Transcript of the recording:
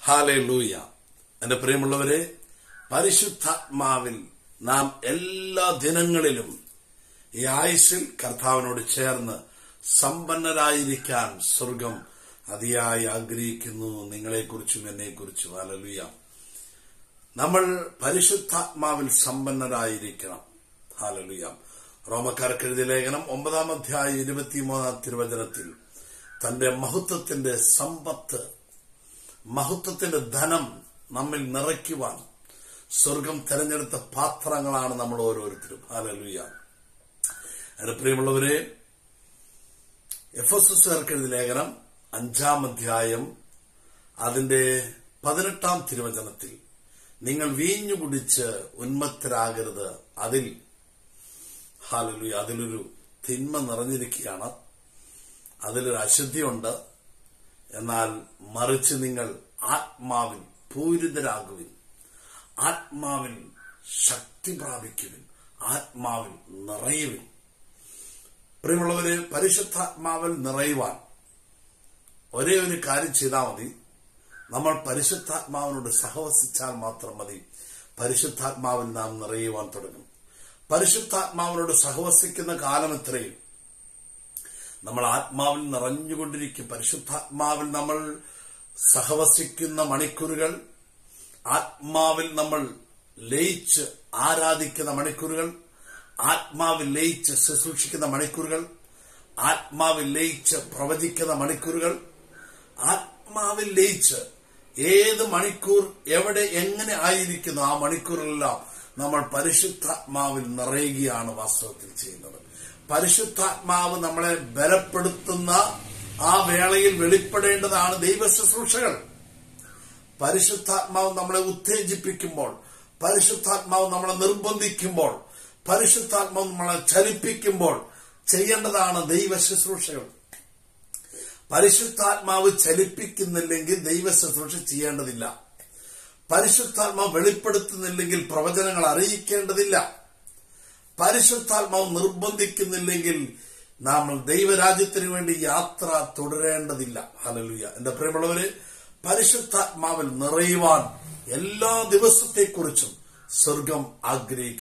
ഹാലേ ലൂയ എന്റെ പ്രിയമുള്ളവരെ പരിശുദ്ധാത്മാവിൽ നാം എല്ലാ ദിനങ്ങളിലും ഈ ആയുസിൽ കർത്താവിനോട് ചേർന്ന് സമ്പന്നരായിരിക്കാൻ സ്വർഗം അതിയായി ആഗ്രഹിക്കുന്നു നിങ്ങളെക്കുറിച്ചും എന്നെക്കുറിച്ചും ഹാലലുയ നമ്മൾ പരിശുദ്ധാത്മാവിൽ സമ്പന്നരായിരിക്കണം ഹാലലുയ റോമക്കാർക്ക് എഴുതിയ ലേഖനം ഒമ്പതാം അധ്യായം ഇരുപത്തിമൂന്നാം തിരുവചനത്തിൽ തന്റെ മഹത്വത്തിന്റെ സമ്പത്ത് മഹത്വത്തിന്റെ ധനം നമ്മിൽ നിറയ്ക്കുവാൻ സ്വർഗം തെരഞ്ഞെടുത്ത പാത്രങ്ങളാണ് നമ്മൾ ഓരോരുത്തരും ഹാലലുയ എന്റെ പ്രിയമുള്ളവരെ എഫ് എസ് എസ് എഴുതിയ ലേഖനം അഞ്ചാം അധ്യായം അതിന്റെ പതിനെട്ടാം തിരുവചനത്തിൽ നിങ്ങൾ വീഞ്ഞു കുടിച്ച് ഉന്മത്തരാകരുത് അതിൽ ഹാലലുയ അതിലൊരു തിന്മ നിറഞ്ഞിരിക്കുകയാണ് അതിലൊരു അശുദ്ധിയുണ്ട് എന്നാൽ മറിച്ച് നിങ്ങൾ ആത്മാവിൽ പൂരിതരാകുവിൻ ആത്മാവിൽ ശക്തി പ്രാപിക്കുവിൻ ആത്മാവിൽ നിറയുവിൻ പ്രിയമുള്ളവരെ പരിശുദ്ധാത്മാവിൽ നിറയുവാൻ ഒരേ ഒരു കാര്യം ചെയ്താൽ മതി നമ്മൾ പരിശുദ്ധാത്മാവിനോട് സഹവസിച്ചാൽ മാത്രം മതി പരിശുദ്ധാത്മാവിൽ നാം നിറയുവാൻ തുടങ്ങും പരിശുദ്ധാത്മാവിനോട് സഹവസിക്കുന്ന കാലം എത്രയും നമ്മൾ ആത്മാവിൽ നിറഞ്ഞുകൊണ്ടിരിക്കും പരിശുദ്ധാത്മാവിൽ നമ്മൾ സഹവസിക്കുന്ന മണിക്കൂറുകൾ ആത്മാവിൽ നമ്മൾ ലയിച്ച് ആരാധിക്കുന്ന മണിക്കൂറുകൾ ആത്മാവിൽ ലയിച്ച് ശുശ്രൂഷിക്കുന്ന മണിക്കൂറുകൾ ആത്മാവിൽ ലയിച്ച് പ്രവചിക്കുന്ന മണിക്കൂറുകൾ ആത്മാവിൽ ലയിച്ച് ഏത് മണിക്കൂർ എവിടെ എങ്ങനെ ആയിരിക്കുന്നു ആ മണിക്കൂറിലെല്ലാം നമ്മൾ പരിശുദ്ധാത്മാവിൽ നിറയുകയാണ് വാസ്തവത്തിൽ ചെയ്യുന്നത് പരിശുദ്ധാത്മാവ് നമ്മളെ ബലപ്പെടുത്തുന്ന ആ വേളയിൽ വെളിപ്പെടേണ്ടതാണ് ദൈവ ശുശ്രൂഷകൾ പരിശുദ്ധാത്മാവ് നമ്മളെ ഉത്തേജിപ്പിക്കുമ്പോൾ പരിശുദ്ധാത്മാവ് നമ്മളെ നിർബന്ധിക്കുമ്പോൾ പരിശുദ്ധാത്മാവ് നമ്മളെ ചലിപ്പിക്കുമ്പോൾ ചെയ്യേണ്ടതാണ് ദൈവ ശുശ്രൂഷകൾ പരിശുദ്ധാത്മാവ് ചലിപ്പിക്കുന്നില്ലെങ്കിൽ ദൈവ ശുശ്രൂഷ ചെയ്യേണ്ടതില്ല പരിശുദ്ധാത്മാവ് വെളിപ്പെടുത്തുന്നില്ലെങ്കിൽ പ്രവചനങ്ങൾ അറിയിക്കേണ്ടതില്ല പരിശുദ്ധാത്മാവ് നിർബന്ധിക്കുന്നില്ലെങ്കിൽ നാം ദൈവരാജ്യത്തിന് വേണ്ടി യാത്ര തുടരേണ്ടതില്ല ഹലലുയ എന്റെ പ്രിയമുള്ളവര് പരിശുദ്ധാത്മാവിൽ നിറയുവാൻ എല്ലാ ദിവസത്തെക്കുറിച്ചും സ്വർഗം ആഗ്രഹിക്കുന്നു